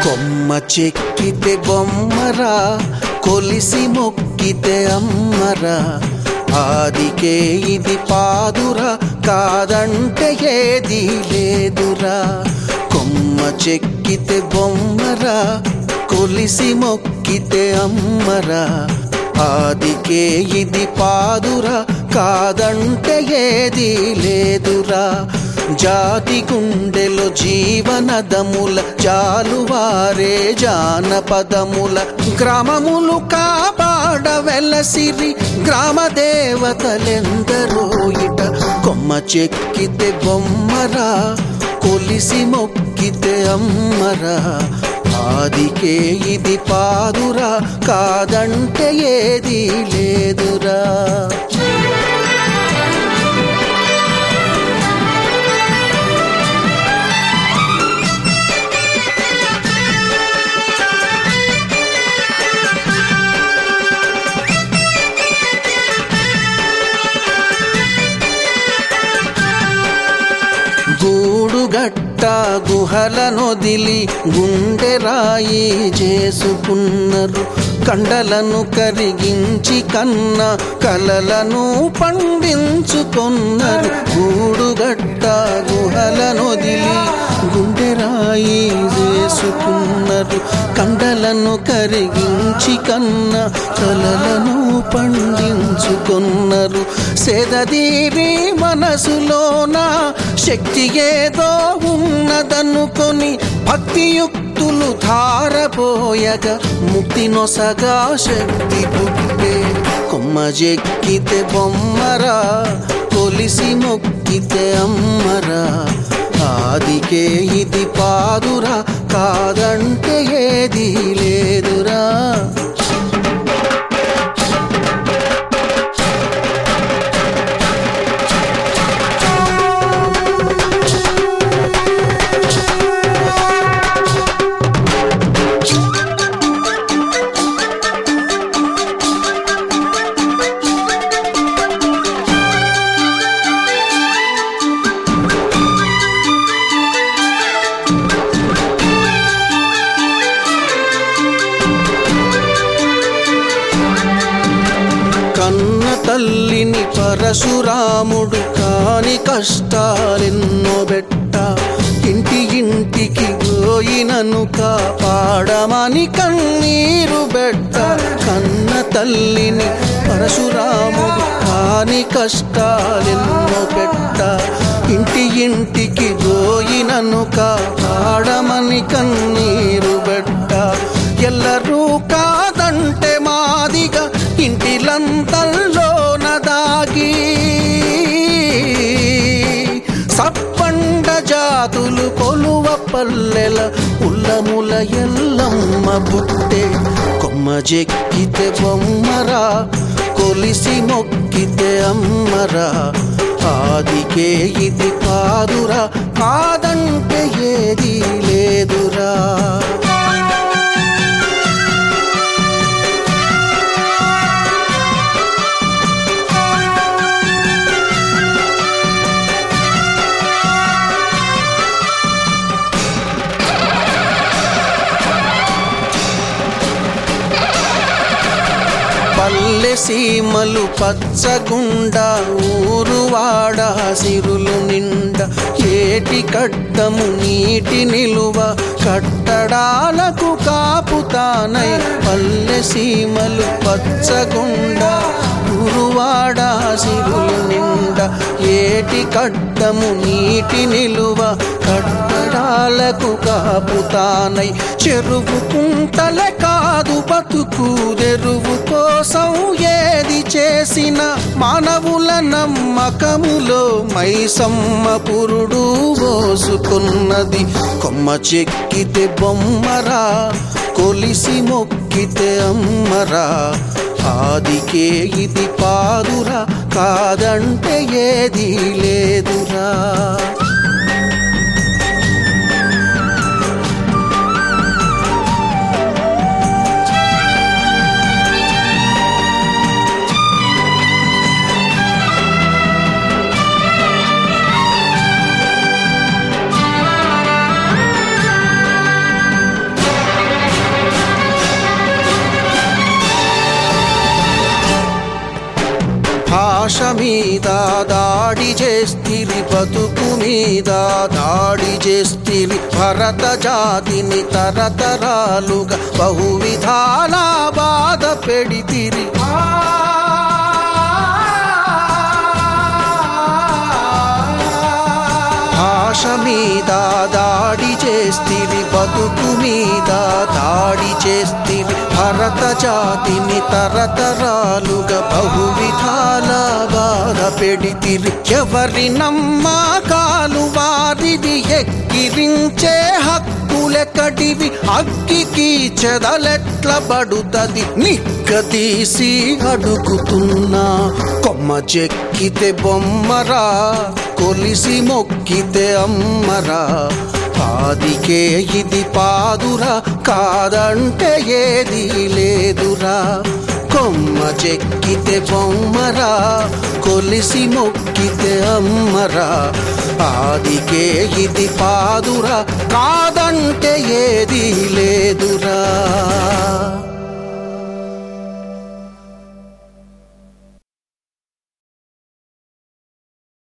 కొమ్మ చెక్కితే బొమ్మరా కొలిసి మొక్కితే అమ్మరా ఆదికే ఇది పాదురా కాదంటే ఏది లేదురా కొమ్మ చెక్కితే బొమ్మరా కొలిసి మొక్కితే అమ్మరా ఆదికే ఇది పాదురా కాదంటే ఏది లేదురా జాతి గుండెలో జీవనదముల జాలువారే జానపదముల గ్రామములు కాపాడ వెలసిరి గ్రామ దేవతలెందరో ఇట కొమ్మ చెక్కితే బొమ్మరా కొలిసి మొక్కితే అమ్మరా ఆదికే ఇది పాదురా కాదంటే ఏది లేదురా గూడుగట్ట గుహల నొదిలి గుండె రాయి చేసుకున్నారు కండలను కరిగించి కన్న కలలను పండించుకున్నారు గూడుగట్ట గుహల నొదిలి గుండె రాయి చేసుకున్నారు కండలను కరిగించి కన్న కలలను పండించుకున్నారు సేదదీరి మనసులోన శక్తి ఏదో ఉన్నదనుకొని భక్తియుక్తులు ధారపోయగా ముక్తి నొసగా శక్తి పుట్టే కొమ్మ జెక్కితే బొమ్మరా కొలిసి మొక్కితే అమ్మరా ఆదికే ఇది పాదురా కాదంటే ఏది లేదురా కన్న తల్లిని పరశురాముడు కాని కష్టాలెన్నో బెట్ట ఇంటి ఇంటికి పోయినను కాపాడమని కన్నీరు బెట్ట కన్న తల్లిని పరశురాముడు కాని కష్టాలెన్నో పెట్ట ఇంటి ఇంటికి పోయినను కాపాడమని కన్నీరు బెట్ట ఎల్లరూ కాదంటే మాదిగా ఇంటిలంతల్లోన దాగి సప్పండ జాతులు కొలువ పల్లెల ఉల్లముల ఎల్లమ్మ బుట్టే కొమ్మ జెక్కితే బొమ్మరా కొలిసి మొక్కితే అమ్మరా ఆదికే ఇది కాదురా కాదంటే ఏది లేదురా పల్లె సీమలు పచ్చగుండ ఊరువాడ సిరులు నిండ ఏటి కట్టము నీటి నిలువ కట్టడాలకు కాపుతానై పల్లె సీమలు పచ్చగుండ ఊరువాడ సిరులు నిండ ఏటి కట్టము నీటి నిలువ కట్టడాలకు కాపుతానై చెరువు కుంటల కాదు బతుకు తెరువు కోసం ఏది చేసిన మానవుల నమ్మకములో మైసమ్మ పురుడు పోసుకున్నది కొమ్మ చెక్కితే బొమ్మరా కొలిసి మొక్కితే అమ్మరా ఆదికే ఇది పాదురా కాదంటే ఏది లేదురా మీద దాడి చేస్తిరి బతుకు మీద దాడి చేస్తిరి భరత జాతిని తరతరాలుగా బహువిధాల బాధ పెడితిరి భాష మీద దాడి చేస్తిరి బతుకు మీద దాడి చేస్తిరి భరత జాతిని తరతరాలుగా బహువిధాల బాధ పెడితిరి ఎవరి నమ్మకాలు వారిది ఎక్కిరించే హక్కులెక్కడివి అగ్గికి చెదలెట్ల పడుతది నిక్కదీసి అడుగుతున్నా కొమ్మ చెక్కితే బొమ్మరా కొలిసి మొక్కితే అమ్మరా పాదికే ఇది పాదురా కాదంటే ఏది లేదురా కొమ్మ చెక్కితే బొమ్మరా కొలిసి మొక్కితే అమ్మరా ఆదికే ఇది పాదురా కాదంటే ఏది లేదురా